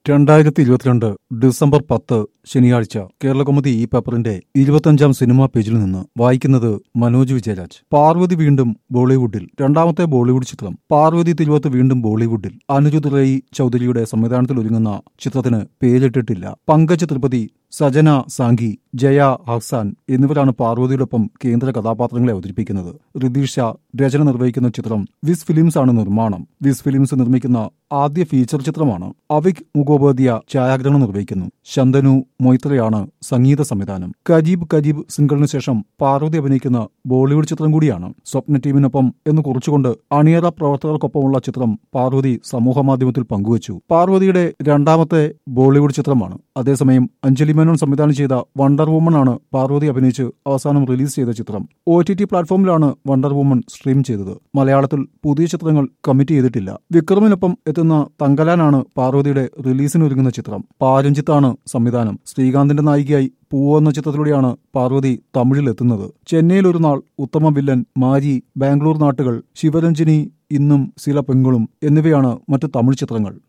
രണ്ടായിരത്തി ഇരുപത്തിരണ്ട് ഡിസംബർ പത്ത് ശനിയാഴ്ച കേരളകൗമുദി ഈ പേപ്പറിന്റെ ഇരുപത്തഞ്ചാം സിനിമാ പേജിൽ നിന്ന് വായിക്കുന്നത് മനോജ് വിജയരാജ് പാർവതി വീണ്ടും ബോളിവുഡിൽ രണ്ടാമത്തെ ബോളിവുഡ് ചിത്രം പാർവതി തിരുവത്ത് വീണ്ടും ബോളിവുഡിൽ അനുജിത് റൈ ചൌധരിയുടെ സംവിധാനത്തിൽ ഒരുങ്ങുന്ന ചിത്രത്തിന് പേരിട്ടിട്ടില്ല പങ്കജ് ത്രിപതി സജന സാങ്കി ജയ ഹസാൻ എന്നിവരാണ് പാർവതിയോടൊപ്പം കേന്ദ്ര കഥാപാത്രങ്ങളെ അവതരിപ്പിക്കുന്നത് റിതീഷ് ഷാ രചന നിർവഹിക്കുന്ന ചിത്രം വിസ് ഫിലിംസ് ആണ് നിർമ്മാണം വിസ് ഫിലിംസ് നിർമ്മിക്കുന്ന ആദ്യ ഫീച്ചർ ചിത്രമാണ് അവിക് മുഖോപാധ്യ ഛായാഗ്രഹണം നിർവഹിക്കുന്നു ശന്തനു മൊയ്ത്രയാണ് സംഗീത സംവിധാനം കജീബ് കജീബ് സിംഗിളിന് ശേഷം പാർവതി അഭിനയിക്കുന്ന ബോളിവുഡ് ചിത്രം കൂടിയാണ് സ്വപ്ന ടീമിനൊപ്പം എന്ന് കുറിച്ചുകൊണ്ട് അണിയറ പ്രവർത്തകർക്കൊപ്പമുള്ള ചിത്രം പാർവതി സമൂഹമാധ്യമത്തിൽ പങ്കുവച്ചു പാർവതിയുടെ രണ്ടാമത്തെ ബോളിവുഡ് ചിത്രമാണ് അതേസമയം അഞ്ജലി മേനോൻ സംവിധാനം ചെയ്ത വണ്ടർ വുമൺ ആണ് പാർവതി അഭിനയിച്ച് അവസാനം റിലീസ് ചെയ്ത ചിത്രം ഒ ടി ടി പ്ലാറ്റ്ഫോമിലാണ് വണ്ടർ വുമൺ സ്ട്രീം ചെയ്തത് മലയാളത്തിൽ പുതിയ ചിത്രങ്ങൾ കമ്മിറ്റ് ചെയ്തിട്ടില്ല വിക്രമിനൊപ്പം എത്തുന്ന തങ്കലാനാണ് പാർവതിയുടെ റിലീസിന് ഒരുങ്ങുന്ന ചിത്രം പാരഞ്ചിത്താണ് സംവിധാനം ശ്രീകാന്തിന്റെ നായികയായി പൂവോ എന്ന ചിത്രത്തിലൂടെയാണ് പാർവതി തമിഴിൽ എത്തുന്നത് ചെന്നൈയിൽ ഒരു നാൾ ഉത്തമ വില്ലൻ മാരി ബാംഗ്ലൂർ നാട്ടുകൾ ശിവരഞ്ജിനി ഇന്നും സില പെങ്കളും എന്നിവയാണ് മറ്റു തമിഴ് ചിത്രങ്ങൾ